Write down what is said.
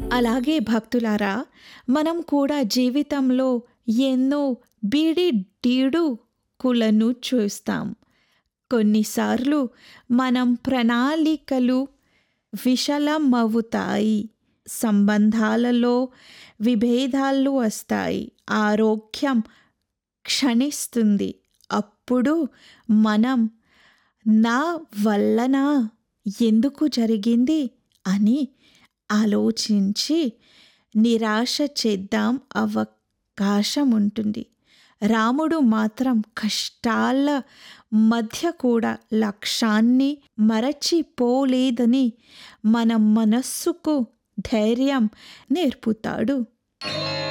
అలాగే భక్తులారా మనం కూడా జీవితంలో ఎన్నో బీడి డీడుకులను చూస్తాం కొన్నిసార్లు మనం ప్రణాళికలు విషలమవుతాయి సంబంధాలలో విభేదాలు వస్తాయి ఆరోగ్యం క్షణిస్తుంది అప్పుడు మనం నా వల్లన ఎందుకు జరిగింది అని ఆలోచించి నిరాశ చేద్దాం అవకాశం ఉంటుంది రాముడు మాత్రం కష్టాల మధ్య కూడా లక్ష్యాన్ని మరచిపోలేదని మన మనస్సుకు ధైర్యం నేర్పుతాడు